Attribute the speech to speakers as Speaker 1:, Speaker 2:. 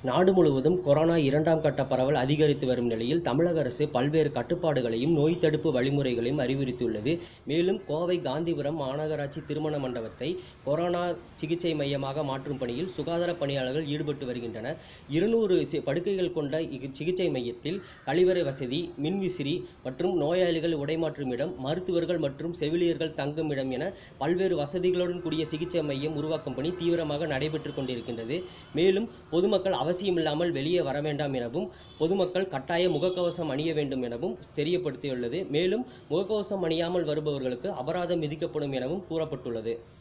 Speaker 1: நாடு முழுவதும் கொரோனா இரண்டாம் கட்ட பரவல் அதிகரித்து வரும் நிலையில் தமிழக அரசு பல்வேறு கட்டுப்பாடுகளையும் நோய் தடுப்பு வழிமுறைகளையும் அறிவுறுத்தியுள்ளது மேலும் கோவை காந்திபுரம் மாநகராட்சி திருமண மண்டபத்தை கொரோனா சிகிச்சை மையமாக மாற்றும் பணியில் சுகாதார பணியாளர்கள் ஈடுபட்டு வருகின்றனர் இருநூறு படுக்கைகள் கொண்ட இக் சிகிச்சை மையத்தில் கழிவறை வசதி மின்விசிறி மற்றும் நோயாளிகள் உடைமாற்றும் இடம் மருத்துவர்கள் மற்றும் செவிலியர்கள் தங்கும் இடம் என பல்வேறு வசதிகளுடன் கூடிய சிகிச்சை மையம் உருவாக்கும் பணி தீவிரமாக நடைபெற்று கொண்டிருக்கின்றது மேலும் பொதுமக்கள் அவசியமில்லாமல் வெளியே வர வேண்டாம் எனவும் பொதுமக்கள் கட்டாய முகக்கவசம் அணிய வேண்டும் எனவும் தெரியப்படுத்தியுள்ளது மேலும் முகக்கவசம் அணியாமல் வருபவர்களுக்கு அபராதம் விதிக்கப்படும் எனவும் கூறப்பட்டுள்ளது